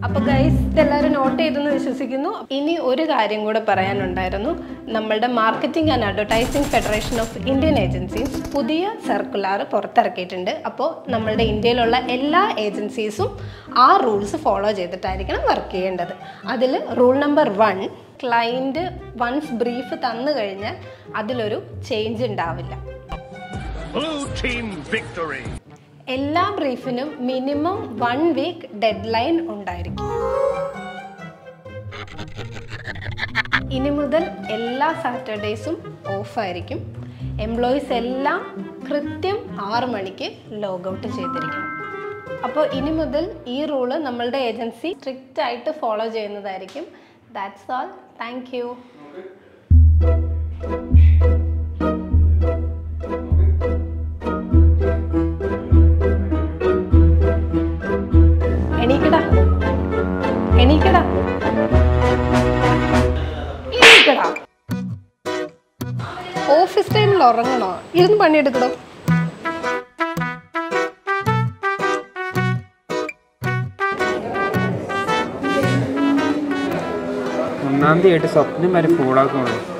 അപ്പൊ ഗൈസ് ഇതെല്ലാവരും നോട്ട് ചെയ്തെന്ന് വിശ്വസിക്കുന്നു ഇനി ഒരു കാര്യം കൂടെ പറയാനുണ്ടായിരുന്നു നമ്മളുടെ marketing and advertising federation of Indian agencies പുതിയ സർക്കുലാർ പുറത്തിറക്കിയിട്ടുണ്ട് അപ്പോൾ നമ്മളുടെ ഇന്ത്യയിലുള്ള എല്ലാ ഏജൻസീസും ആ റൂൾസ് ഫോളോ ചെയ്തിട്ടായിരിക്കണം വർക്ക് ചെയ്യേണ്ടത് അതിൽ rule number one client once brief തന്നു കഴിഞ്ഞാൽ അതിലൊരു ചേഞ്ച് ഉണ്ടാവില്ല Blue team victory. എല്ലാ ബ്രീഫിനും minimum one week deadline ഉണ്ടായിരിക്കും ഇനി മുതൽ എല്ലാ സാറ്റർഡേയ്സും ഓഫായിരിക്കും എംപ്ലോയീസ് എല്ലാം കൃത്യം ആറ് മണിക്ക് ലോഗൗട്ട് ചെയ്തിരിക്കണം അപ്പോൾ ഇനി മുതൽ ഈ റൂള് നമ്മളുടെ ഏജൻസി സ്ട്രിക്റ്റ് ആയിട്ട് ഫോളോ ചെയ്യുന്നതായിരിക്കും ദാറ്റ്സ് ഓൾ താങ്ക് യു എണീക്കടാ എണീക്കടാ എണീക്കടാ ഓഫീസ് ടൈമിൽ ഉറങ്ങണോ ഇരുന്ന് പണിയെടുക്കണോ ഒന്നാം തീയതി ആയിട്ട് സ്വപ്നം വരെ ഫൂളാക്കുള്ളൂ